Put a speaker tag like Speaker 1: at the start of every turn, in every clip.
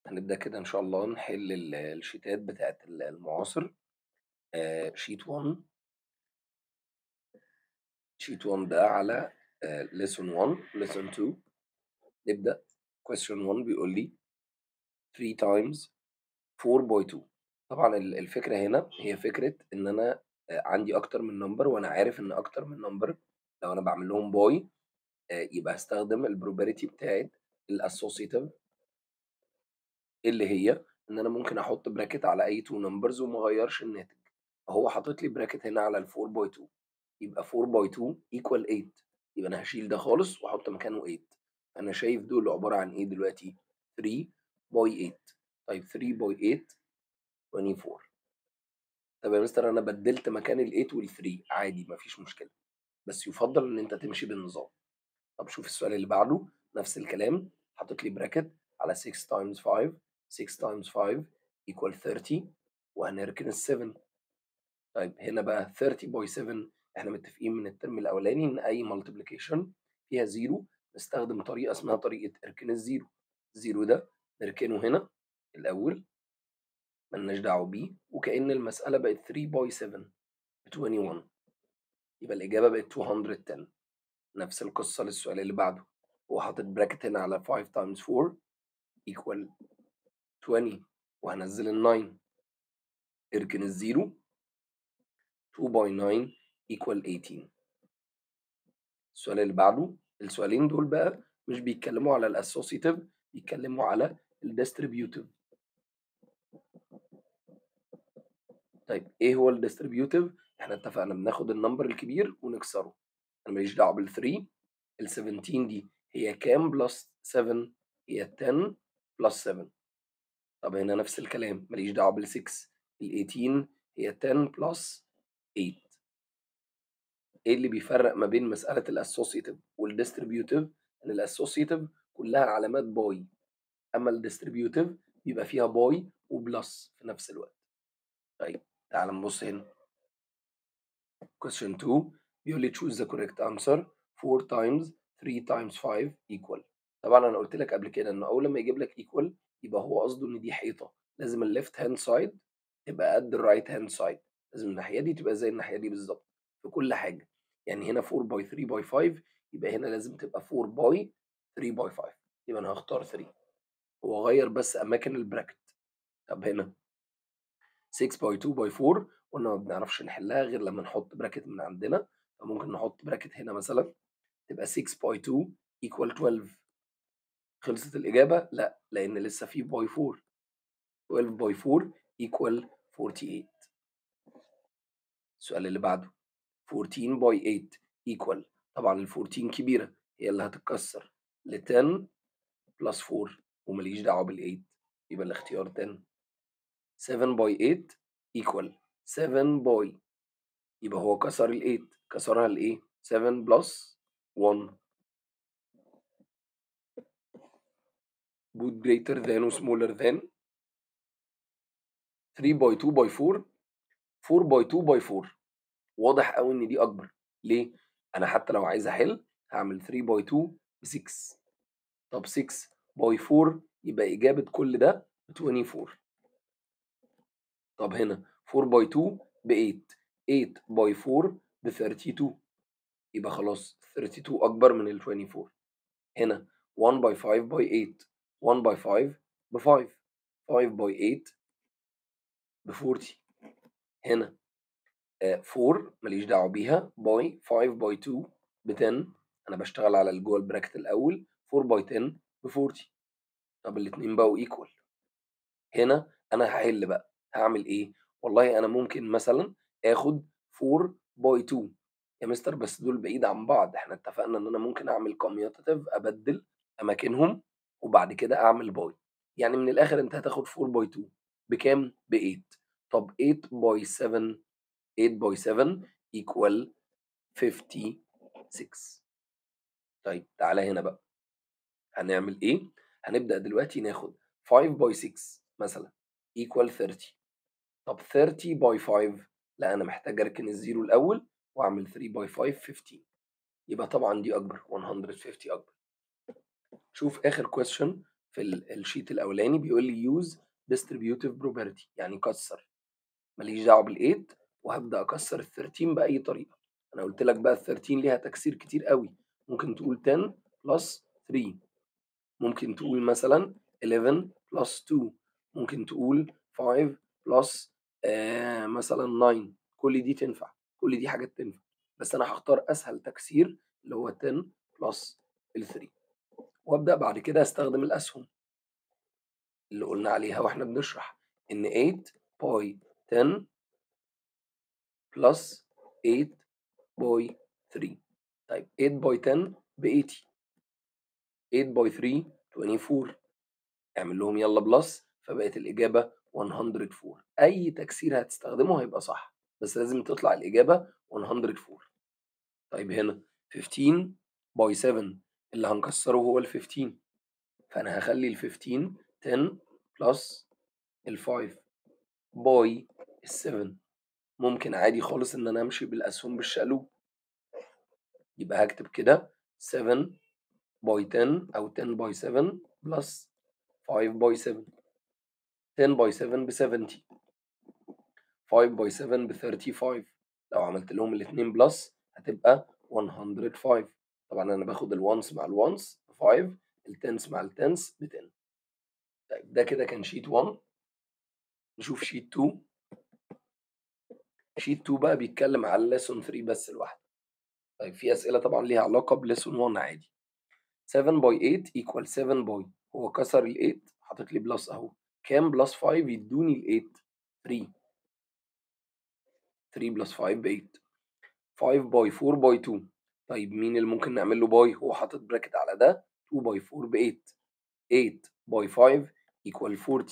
Speaker 1: هنبدأ كده إن شاء الله نحل ال الشيتات بتاعة ال المعاصر آآ sheet 1 sheet 1 ده على آآ lesson 1 lesson 2 نبدأ question 1 بيقول لي 3 times 4 by 2 طبعًا ال الفكرة هنا هي فكرة إن أنا آآ عندي أكتر من number وأنا عارف إن أكتر من number لو أنا باعمل لهم by آآ يبقى هاستخدم الprobability بتاعة الassociative اللي هي إن أنا ممكن أحط bracket على أي 2 numbers وما أغيّرش الناتج، فهو حاطط لي bracket هنا على ال4 by 2 يبقى 4 by 2 equal 8 يبقى أنا هاشيل ده خالص وأحط مكانه 8 أنا شايف دول عبارة عن إيه دلوقتي 3 by 8 طيب 3 by 8 24 طب يا مستر أنا بدلت مكان ال8 وال3 عادي ما فيش مشكلة بس يُفضّل إن أنت تمشي بالنظام طب شوف السؤال اللي بعده نفس الكلام حاطط لي bracket على 6 times 5 6 times 5 equal 30 وهنركن ال7 طيب هنا بقى 30 by 7 إحنا متفقين من الترم الأولاني إن أي multiplication فيها 0 نستخدم طريقة اسمها طريقة اركن الزيرو، الزيرو ده نركنه هنا الأول ما لناش دعوة بيه وكأن المسألة بقت 3 by 7 ب21 يبقى الإجابة بقت 210 نفس القصة للسؤال اللي بعده هو حاطط bracket هنا على 5 times 4 equal 20 وهنزل ال9 اركن الزيرو 2 by 9 equal 18 السؤال اللي بعده السؤالين دول بقى مش بيتكلموا على الاسوسيتيف بيتكلموا على الديستريبيوتيف طيب ايه هو الديستريبيوتيف احنا اتفقنا بناخد النمبر الكبير ونكسره انا ماليش دعوه بال3 ال17 دي هي كام بلس 7 هي 10 بلس 7 طب هنا نفس الكلام ماليش دعوه بال6 ال18 هي 10 بلس 8 ايه اللي بيفرق ما بين مسألة الاسوسيتيف والديستريبيوتيف ان الاسوسيتيف كلها علامات باي اما الديستريبيوتيف بيبقى فيها باي وبلس في نفس الوقت طيب تعال نبص هنا question 2 بيقول لي choose the correct answer 4 times 3 times 5 equal طبعا انا قلت لك قبل كده ان اول لما يجيب لك equal يبقى هو قصده ان دي حيطه لازم الليفت هاند سايد تبقى قد الرايت هاند سايد لازم الناحيه دي تبقى زي الناحيه دي بالظبط في كل حاجه يعني هنا 4 باي 3 باي 5 يبقى هنا لازم تبقى 4 باي 3 باي 5 يبقى انا هختار 3 هو غير بس اماكن البراكت طب هنا 6 باي 2 باي 4 قلنا ما بنعرفش نحلها غير لما نحط براكت من عندنا فممكن نحط براكت هنا مثلا تبقى 6 باي 2 equal 12 خلصت الإجابة؟ لا لأن لسه في باي 4 12 باي 4 equal 48 السؤال اللي بعده 14 باي 8 equal طبعا ال 14 كبيرة هي اللي هتتكسر ل 10 بلس 4 ومليش دعوة بال 8 يبقى الاختيار 10 7 باي 8 equal 7 باي يبقى هو كسر ال 8 كسرها لإيه؟ 7 بلس 1 put greater than و smaller than 3 باي 2 باي 4 4 باي 2 باي 4 واضح قوي ان دي اكبر ليه انا حتى لو عايز احل هعمل 3 باي 2 ب 6 طب 6 باي 4 يبقى اجابه كل ده ب 24 طب هنا 4 باي 2 ب 8 8 باي 4 ب 32 يبقى خلاص 32 اكبر من ال 24 هنا 1 باي 5 باي 8 1 باي 5 ب 5 5 باي 8 ب 40 هنا 4 ماليش دعوه بيها باي 5 باي 2 ب 10 انا بشتغل على اللي جوه البراكت الاول 4 باي 10 ب 40 طب الاثنين بقوا ايكوال هنا انا هحل بقى هعمل ايه والله انا ممكن مثلا اخد 4 باي 2 يا مستر بس دول بعيد عن بعض احنا اتفقنا ان انا ممكن اعمل كوميوتاتيف ابدل اماكنهم وبعد كده اعمل باي يعني من الاخر انت هتاخد 4 باي 2 بكام ب 8 طب 8 باي 7 8 باي 7 equal 56 طيب تعالى هنا بقى هنعمل ايه هنبدأ دلوقتي ناخد 5 باي 6 مثلا equal 30 طب 30 باي 5 لا انا محتاج اركن الزيرو الاول واعمل 3 باي 5 15 يبقى طبعا دي اكبر 150 اكبر شوف اخر question في ال الsheet الأولاني بيقول لي use distributive property يعني كسّر، ما ليش دعوة بال8 وهابدأ أكسّر ال13 بأي طريقة، أنا قُلت لك بقى ال13 ليها تكسير كتير أوي، ممكن تقول 10 plus 3 ممكن تقول مثلًا 11 plus 2 ممكن تقول 5 plus آآ مثلًا 9 كل دي تنفع، كل دي حاجات تنفع، بس أنا هاختار أسهل تكسير اللي هو 10 plus ال3 وأبدأ بعد كده أستخدم الأسهم. اللي قُلنا عليها وإحنا بنشرح إن 8 by 10 plus 8 by 3 طيب 8 by 10 ب80 8 by 3 24 اعمل لهم يلا بلس فبقت الإجابة 104 أي تكسير هتستخدمه هيبقى صح بس لازم تطلع الإجابة 104 طيب هنا 15 by 7 اللي هنكسره هو ال15 فأنا هاخلي ال15 10 plus ال5 by ال7 ممكن عادي خالص إن أنا أمشي بالأسهم بالشقلوب يبقى هاكتب كده 7 by 10 أو 10 by 7 plus 5 by 7 10 by 7 ب70 5 by 7 ب35 لو عملت لهم الاتنين بلس هتبقى 105 طبعا أنا باخد الونس مع الونس 5 التنس مع التنس ب 10 طيب ده كده كان شيت 1 نشوف شيت 2 شيت 2 بقى بيتكلم على ليسون 3 بس لوحده طيب في أسئلة طبعا ليها علاقة بليسون 1 عادي 7 باي 8 equal 7 باي هو كسر ال 8 حاطط لي بلس أهو كام بلس 5 يدوني ال 8 3 3 بلس 5 ب 8 5 باي 4 باي 2 طيب مين اللي ممكن نعمل له باي هو حاطط براكت على ده 2 باي 4 ب 8 8 باي 5 equal 40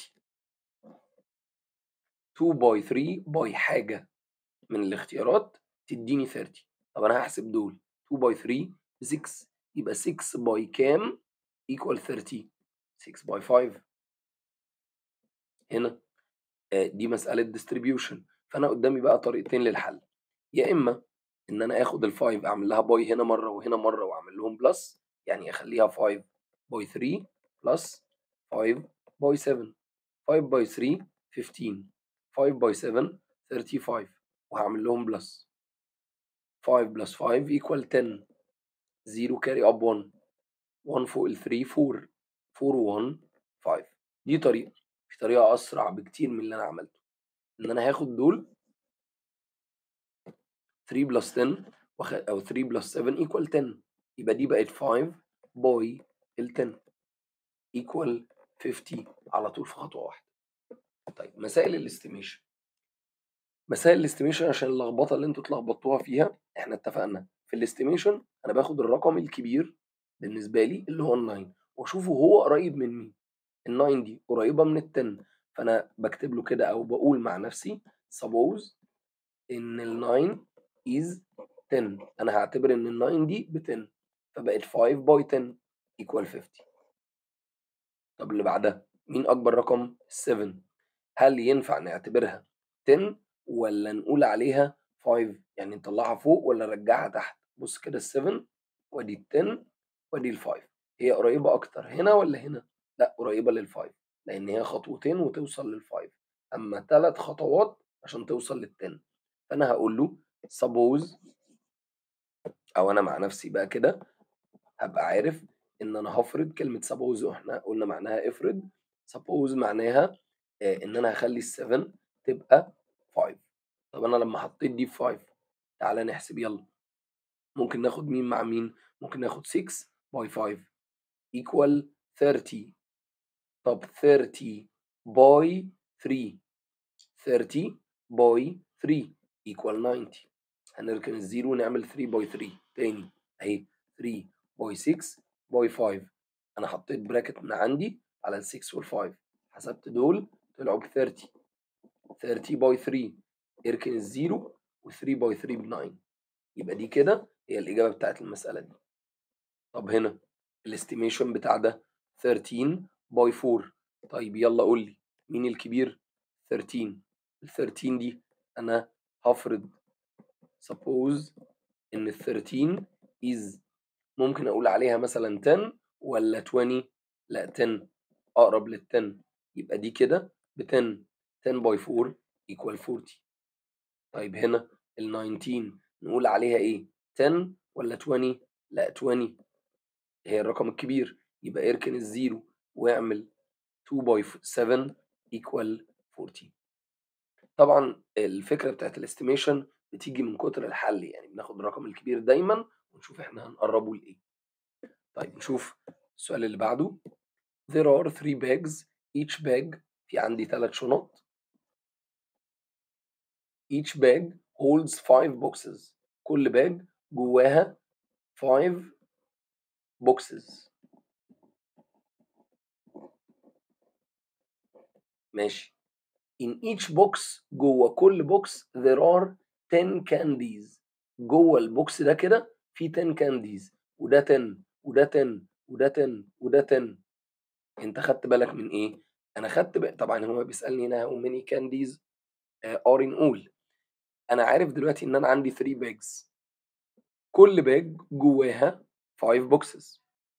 Speaker 1: 2 باي 3 باي حاجة من الاختيارات تديني 30 طب أنا هحسب دول 2 باي 3 6 يبقى 6 باي كام equal 30 6 باي 5 هنا آه، دي مسألة distribution فأنا قدامي بقى طريقتين للحل يا إما إن أنا آخد ال5 أعمل لها باي هنا مرة وهنا مرة وأعمل لهم بلس يعني أخليها 5 باي 3 بلس 5 باي 7 5 باي 3 15 5 باي 7 35 وهعمل لهم بلس 5 بلس 5 equal 10 0 carry up 1 1 فوق ال 3 4 4 و 1 5 دي طريقة في طريقة أسرع بكتير من اللي أنا عملته إن أنا هاخد دول 3 بلس 10 وخ... أو 3 بلس 7 equal 10 يبقى دي بقت 5 باي ال 10 equal 50 على طول في خطوة واحدة طيب مسائل الاستيميشن مسائل الاستيميشن عشان اللخبطة اللي انتوا اتلخبطتوها فيها احنا اتفقنا في الاستيميشن انا باخد الرقم الكبير بالنسبة لي اللي هو ال9 واشوفه هو قريب من مين ال9 دي قريبة من ال10 فانا بكتب له كده او بقول مع نفسي suppose ان ال9 is 10 انا هعتبر ان ال9 دي ب 10 فبقت 5 باي 10 equal 50 طب اللي بعدها مين اكبر رقم 7 هل ينفع نعتبرها 10 ولا نقول عليها 5 يعني نطلعها فوق ولا نرجعها تحت بص كده ال7 وادي ال10 وادي ال5 هي قريبة أكتر هنا ولا هنا؟ لا قريبة لل5 لأن هي خطوتين وتوصل لل5 أما ثلاث خطوات عشان توصل لل10 فأنا هقول له suppose أو أنا مع نفسي بقى كده هبقى عارف إن أنا هفرض كلمة suppose وإحنا قلنا معناها افرض suppose معناها آه إن أنا هخلي ال7 تبقى 5 طب أنا لما حطيت دي في 5 تعالى نحسب يلا ممكن ناخد مين مع مين؟ ممكن ناخد 6 باي 5 equal 30 طب 30 باي 3 30 باي 3 equal 90 هنركن الزيرو ونعمل 3 باي 3 تاني اهي 3 باي 6 باي 5 انا حطيت براكت من عندي على ال 6 وال 5 حسبت دول طلعوا ب 30 30 باي 3 اركن الزيرو و 3 باي 3 ب 9 يبقى دي كده هي الإجابة بتاعت المسألة دي طب هنا الاستيميشن بتاع ده 13 باي 4 طيب يلا قول لي مين الكبير 13 ال 13 دي أنا هفرض suppose إن ال 13 is ممكن أقول عليها مثلا 10 ولا 20 لا 10 أقرب لل10 يبقى دي كده ب10 10 باي 4 equal 40 طيب هنا ال19 نقول عليها إيه 10 ولا 20 لا 20 هي الرقم الكبير يبقى اركن الزيرو واعمل 2 باي 7 equal 40 طبعا الفكرة بتاعت الاستيميشن بتيجي من كتر الحل يعني بناخد الرقم الكبير دايما ونشوف احنا هنقربه لإيه طيب نشوف السؤال اللي بعده There are three bags each bag في عندي ثلاث شنط each bag holds five boxes كل باج جواها five boxes ماشي in each box جوه كل بوكس there are 10 candies جوه البوكس ده كده في 10 candies وده 10 وده 10 وده 10 وده 10 انت خدت بالك من ايه؟ انا خدت بقى طبعا هو بيسالني هنا how many candies are in all انا عارف دلوقتي ان انا عندي 3 bags كل باج جواها 5 boxes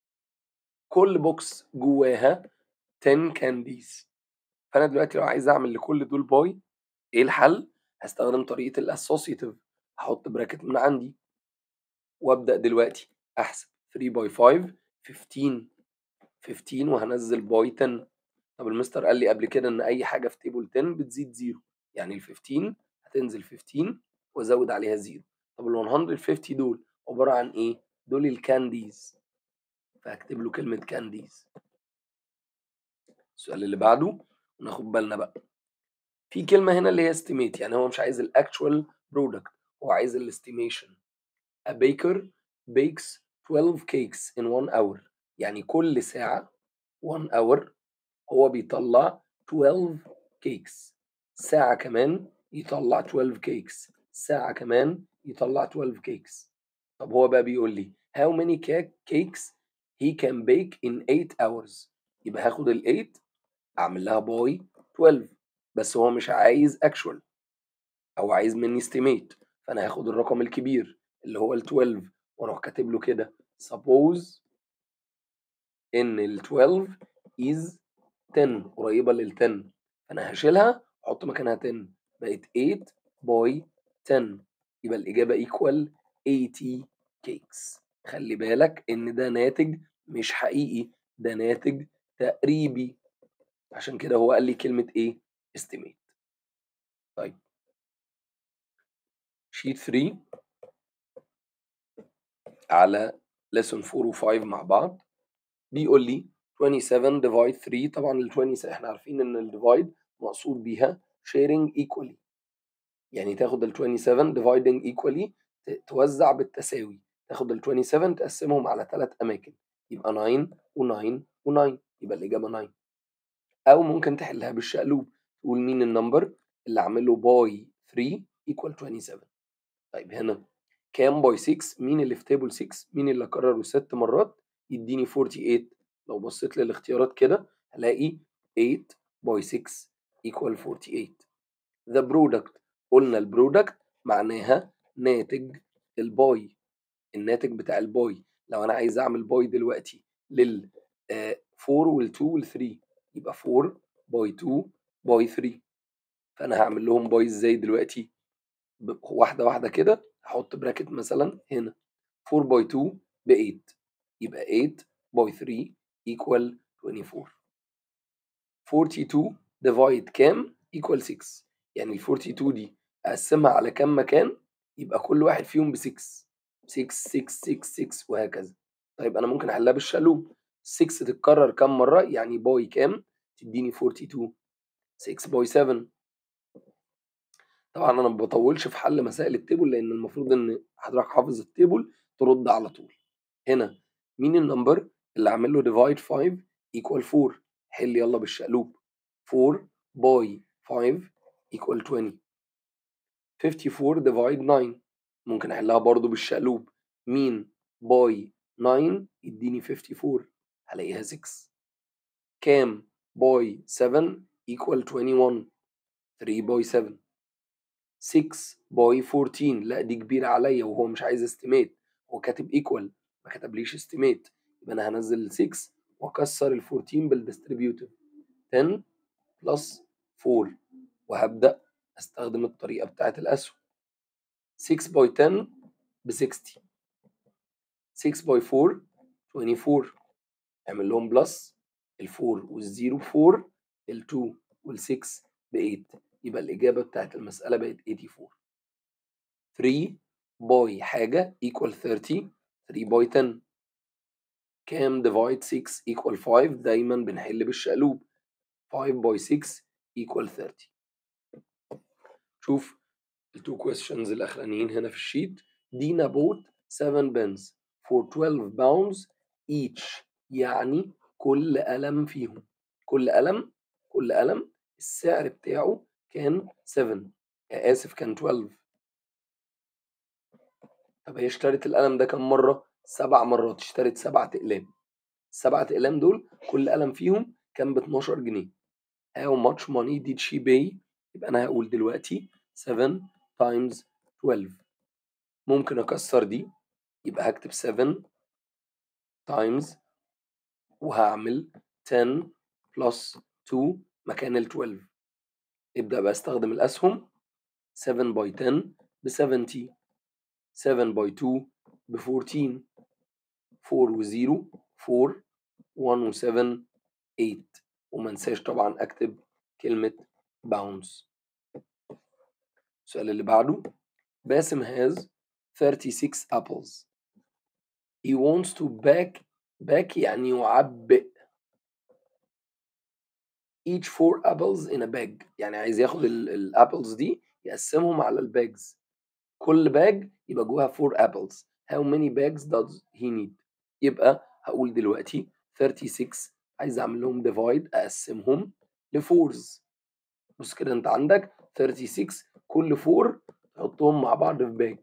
Speaker 1: كل بوكس جواها 10 candies فانا دلوقتي لو عايز اعمل لكل دول باي ايه الحل؟ هستخدم طريقه الاسوسيتيف هحط براكت من عندي وابدا دلوقتي احسب 3 باي 5 15 15 وهنزل باي 10 طب المستر قال لي قبل كده ان اي حاجه في تيبل 10 بتزيد زيرو يعني ال 15 هتنزل 15 وازود عليها زيرو طب ال 150 دول عباره عن ايه؟ دول الكانديز فهكتب له كلمه كانديز السؤال اللي بعده وناخد بالنا بقى في كلمه هنا اللي هي estimate يعني هو مش عايز الاكشوال برودكت هو عايز الاستيميشن A baker bakes 12 cakes in one hour يعني كل ساعة 1 hour هو بيطلع 12 cakes ساعة كمان يطلع 12 cakes ساعة كمان يطلع 12 cakes طب هو بقى بيقول لي how many cakes he can bake in 8 hours يبقى هاخد ال 8 اعمل لها باي 12 بس هو مش عايز actual او عايز مني estimate فانا هاخد الرقم الكبير اللي هو ال 12 واروح كاتب له كده suppose ان ال 12 is 10 قريبه لل 10 فانا هشيلها احط مكانها 10 بقت 8 باي 10 يبقى الاجابه equal 80 cakes خلي بالك ان ده ناتج مش حقيقي ده ناتج تقريبي عشان كده هو قال لي كلمه ايه estimate طيب شيت 3 على lesson 4 و 5 مع بعض بيقول لي 27 divide 3 طبعا ال 20 احنا عارفين ان الديفايد مقصود بيها sharing equally يعني تاخد ال 27 dividing equally توزع بالتساوي تاخد ال 27 تقسمهم على ثلاث اماكن يبقى 9 و9 و9 يبقى الاجابه 9 او ممكن تحلها بالشقلوب تقول مين النمبر اللي عامل له باي 3 equal 27 طيب هنا كام باي 6 مين اللي في تيبل 6 مين اللي كرره ست مرات يديني 48 لو بصيت للاختيارات كده هلاقي 8 باي 6 equal 48 the product قلنا البرودكت معناها ناتج الباي الناتج بتاع الباي لو انا عايز اعمل باي دلوقتي لل 4 وال 2 وال 3 يبقى 4 باي 2 باي 3 فانا هعمل لهم باي ازاي دلوقتي واحده واحده كده هحط براكت مثلا هنا 4 باي 2 ب 8 يبقى 8 باي 3 equal 24 42 divide كام equal 6 يعني ال 42 دي اقسمها على كام مكان يبقى كل واحد فيهم ب 6 6 6 6 6 وهكذا طيب انا ممكن احلها بالشقلوب 6 تتكرر كام مره يعني باي كام تديني 42 6 باي 7 طبعا انا ما بطولش في حل مسائل التيبل لان المفروض ان حضرتك حافظ التيبل ترد على طول هنا مين النمبر اللي عامل له ديفايد 5 ايكوال 4 حل يلا بالشقلوب 4 باي 5 ايكوال 20 54 ديفايد 9 ممكن احلها برضو بالشقلوب مين باي 9 يديني 54 هلاقيها 6 كام باي 7 equal 21 3 باي 7 6 باي 14 لا دي كبيرة عليا وهو مش عايز استيميت هو كاتب equal ما كتبليش استيميت يبقى انا هنزل ال 6 واكسر ال 14 بالديستريبيوتيف 10 بلس 4 وهبدا استخدم الطريقه بتاعه الاسهم 6 باي 10 ب 60 6 باي 4 24 اعمل لهم بلس ال 4 والزيرو ب 4 ال 2 وال 6 ب 8 يبقى الاجابه بتاعت المساله بقت 84 3 باي حاجه equal 30 3 باي 10 كام divide 6 equal 5 دايما بنحل بالشقلوب 5 باي 6 equal 30 شوف التو questions الاخرانيين هنا في الشيت دينا bought 7 pens for 12 pounds each يعني كل قلم فيهم كل قلم كل قلم السعر بتاعه كان 7 آسف كان 12 طب هي اشترت القلم ده كم مرة؟ سبع مرات اشترت سبعة أقلام السبعة أقلام دول كل قلم فيهم كان ب 12 جنيه How much money did she pay؟ يبقى أنا هقول دلوقتي 7 times 12 ممكن أكسر دي يبقى هكتب 7 times وهعمل 10 plus 2 مكان ال 12 ابدأ بقى استخدم الأسهم 7 باي 10 ب 70 7 باي 2 ب 14 4 و 0 4 1 و 7 8 وما انساش طبعا اكتب كلمة باونز السؤال اللي بعده باسم has 36 apples he wants to back back يعني يعبئ each four apples in a bag يعني عايز ياخد الابلز دي يقسمهم على الباجز كل باج يبقى جواها 4 apples how many bags does he need يبقى هقول دلوقتي 36 عايز اعمل لهم divide اقسمهم لفورز بص كده انت عندك 36 كل فور تحطهم مع بعض في باج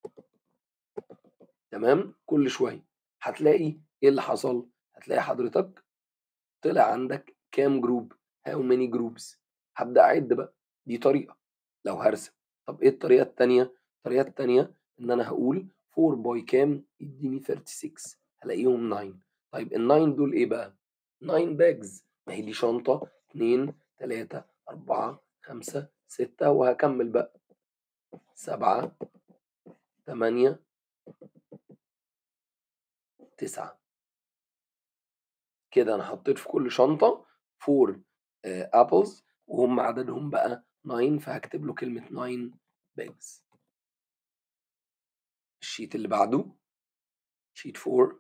Speaker 1: تمام كل شويه هتلاقي ايه اللي حصل هتلاقي حضرتك طلع عندك كام جروب how many groups هبدا اعد بقى دي طريقه لو هرسم طب ايه الطريقه التانيه الطريقه التانيه ان انا هقول 4 باي كام يديني 36 هلاقيهم 9 طيب ال 9 دول ايه بقى 9 باجز ما هي دي شنطه 2 3 4 5 6 وهكمل بقى 7 8 9 كده انا حطيت في كل شنطه 4 ابلز وهم عددهم بقى 9 فهكتب له كلمه 9 باجز الشيت اللي بعده شيت 4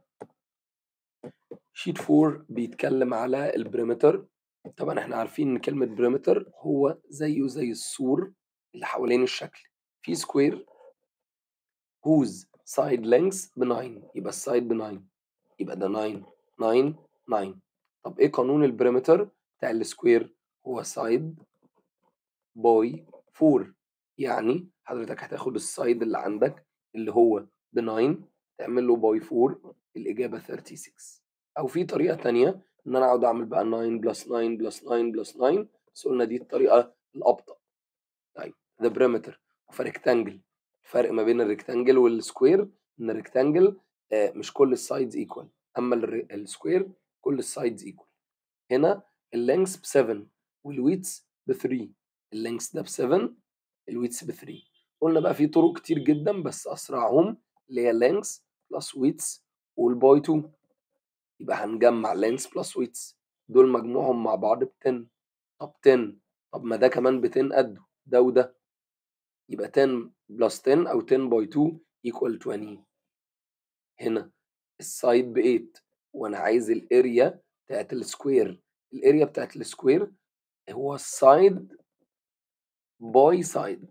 Speaker 1: شيت 4 بيتكلم على البريمتر طبعا احنا عارفين ان كلمة بريمتر هو زيه زي السور اللي حوالين الشكل في سكوير whose side length ب 9 يبقى السايد ب 9 يبقى ده 9 9 9 طب ايه قانون البريمتر بتاع السكوير هو سايد باي 4 يعني حضرتك هتاخد السايد اللي عندك اللي هو ب 9 تعمل له باي 4 الإجابة 36 أو في طريقة تانية إن أنا أقعد أعمل بقى 9 بلس 9 بلس 9 بلس 9 بس قلنا دي الطريقة الأبطأ طيب ده بريمتر فريكتانجل الفرق ما بين الريكتانجل والسكوير إن الريكتانجل آه مش كل السايدز ايكوال أما السكوير كل السايدز ايكوال هنا اللينكس ب 7 والويتس ب 3 اللينكس ده ب 7 الويتس ب 3 قلنا بقى في طرق كتير جدا بس اسرعهم اللي هي لينكس بلس ويتس والباي 2 يبقى هنجمع لينكس بلس ويتس دول مجموعهم مع بعض ب 10 طب 10 طب ما ده كمان ب 10 قده ده وده يبقى 10 بلس 10 او 10 باي 2 ايكوال 20 هنا السايد ب 8 وانا عايز الاريا بتاعت السكوير الاريا بتاعت السكوير هو السايد باي سايد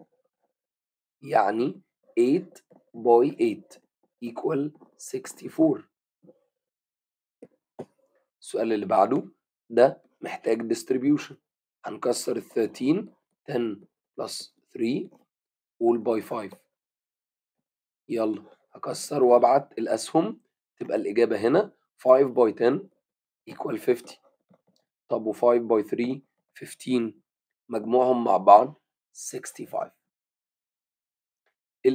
Speaker 1: يعني 8 باي 8 equal 64 السؤال اللي بعده ده محتاج distribution هنكسر ال 13 10 plus 3 قول باي 5 يلا هكسر وابعت الأسهم تبقى الإجابة هنا 5 باي 10 equal 50 طب و 5 باي 3 15 مجموعهم مع بعض 65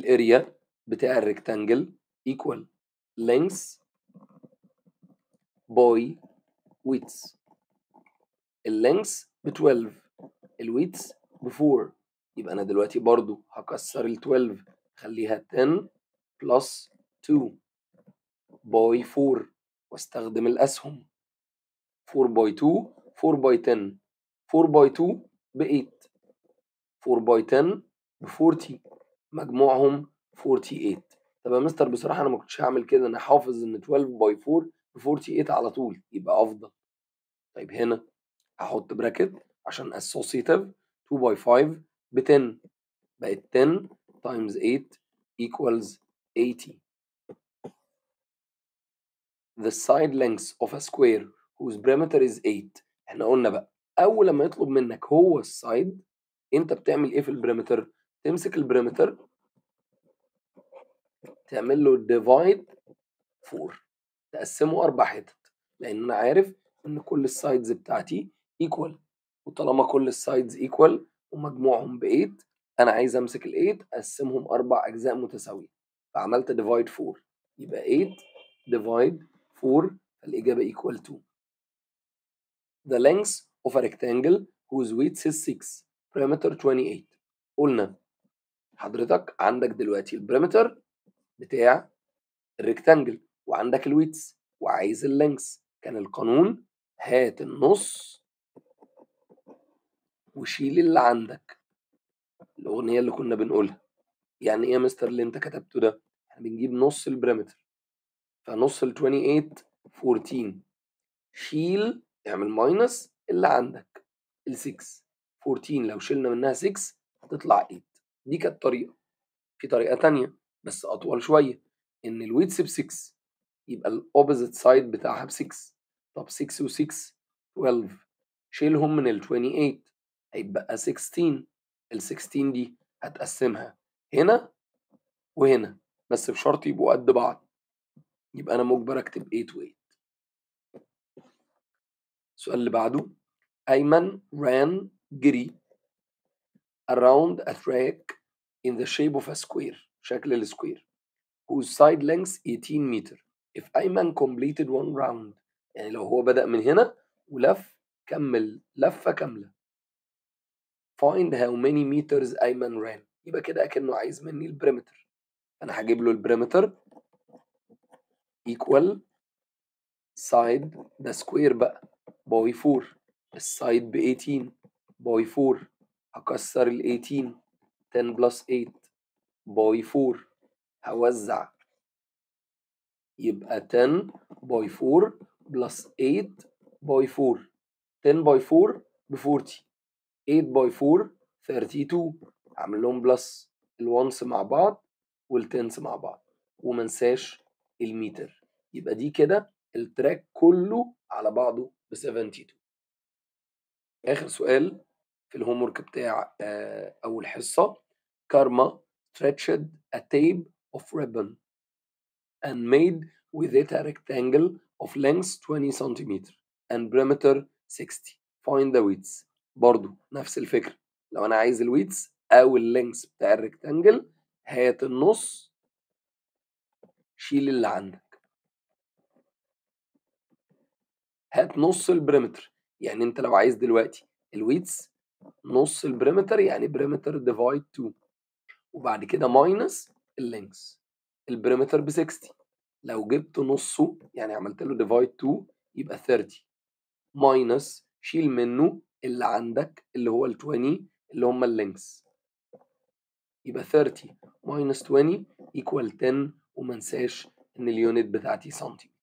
Speaker 1: الاريا بتاع الريكتانجل equal length باي ويتس اللينكس ب 12 الويتس ب 4 يبقى انا دلوقتي برضو هكسر ال 12 خليها 10 بلس 2 باي 4 واستخدم الاسهم 4 باي 2 4 باي 10 4 باي 2 ب 8 4 باي 10 ب 40 مجموعهم 48 طب يا مستر بصراحة أنا ما كنتش هعمل كده أنا حافظ إن 12 باي 4 ب 48 على طول يبقى أفضل طيب هنا هحط براكت عشان associative 2 باي 5 ب 10 بقت 10 times 8 equals 80 the side length of a square whose perimeter is 8 احنا قلنا بقى أول لما يطلب منك هو السايد أنت بتعمل إيه في البريمتر؟ تمسك البريمتر تعمل له ديفايد 4 تقسمه أربع حتت لأن أنا عارف إن كل السايدز بتاعتي ايكوال وطالما كل السايدز ايكوال ومجموعهم ب 8 أنا عايز أمسك ال 8 أقسمهم أربع أجزاء متساوية فعملت ديفايد 4 يبقى 8 ديفايد 4 فالإجابة ايكوال 2 The length of a rectangle whose width is 6 perimeter 28 قلنا حضرتك عندك دلوقتي البريمتر بتاع الريكتانجل وعندك الويتس وعايز اللينكس كان القانون هات النص وشيل اللي عندك الأغنية اللي كنا بنقولها يعني إيه يا مستر اللي أنت كتبته ده؟ احنا بنجيب نص البريمتر فنص ال 28 14 شيل اعمل ماينس اللي عندك ال 6 14 لو شلنا منها 6 هتطلع 8 دي كانت طريقة في طريقة تانية بس أطول شوية إن الويتس ب 6 يبقى الأوبزيت سايد بتاعها ب 6 طب 6 و 6 12 شيلهم من ال 28 هيبقى 16 ال 16 دي هتقسمها هنا وهنا بس بشرط يبقوا قد بعض يبقى أنا مجبر أكتب 8 و 8 السؤال اللي بعده أيمن ran جري around a track in the shape of a square شكل السكوير whose side length 18 meter if أيمن completed one round يعني لو هو بدأ من هنا ولف كمل لفة كاملة find how many meters أيمن ran يبقى كده أكنه عايز مني البريمتر أنا هجيب له البريمتر equal side ده سكوير بقى باي 4 السايد ب 18 باي 4 هكسر ال 18 10 بلس 8 باي 4 هوزع يبقى 10 باي 4 بلس 8 باي 4 10 باي 4 ب 40 8 باي 4 32 اعمل لهم بلس الونس مع بعض والتنس مع بعض وما انساش الميتر يبقى دي كده التراك كله على بعضه ب 72 اخر سؤال في الهوم ورك بتاع اول حصه كارما stretched a tape of ribbon and made with it a rectangle of length 20 cm and perimeter 60 find the width برضو نفس الفكرة لو أنا عايز الويتس أو اللينكس بتاع الريكتانجل هات النص شيل اللي عندك هات نص البريمتر يعني أنت لو عايز دلوقتي الويتس نص البريمتر يعني بريمتر ديفايد 2 وبعد كده ماينس اللينكس البريمتر ب 60 لو جبت نصه يعني عملت له ديفايد 2 يبقى 30 ماينس شيل منه اللي عندك اللي هو ال 20 اللي هم اللينكس يبقى 30 ماينس 20 ايكوال 10 وما انساش ان اليونت بتاعتي سنتيمتر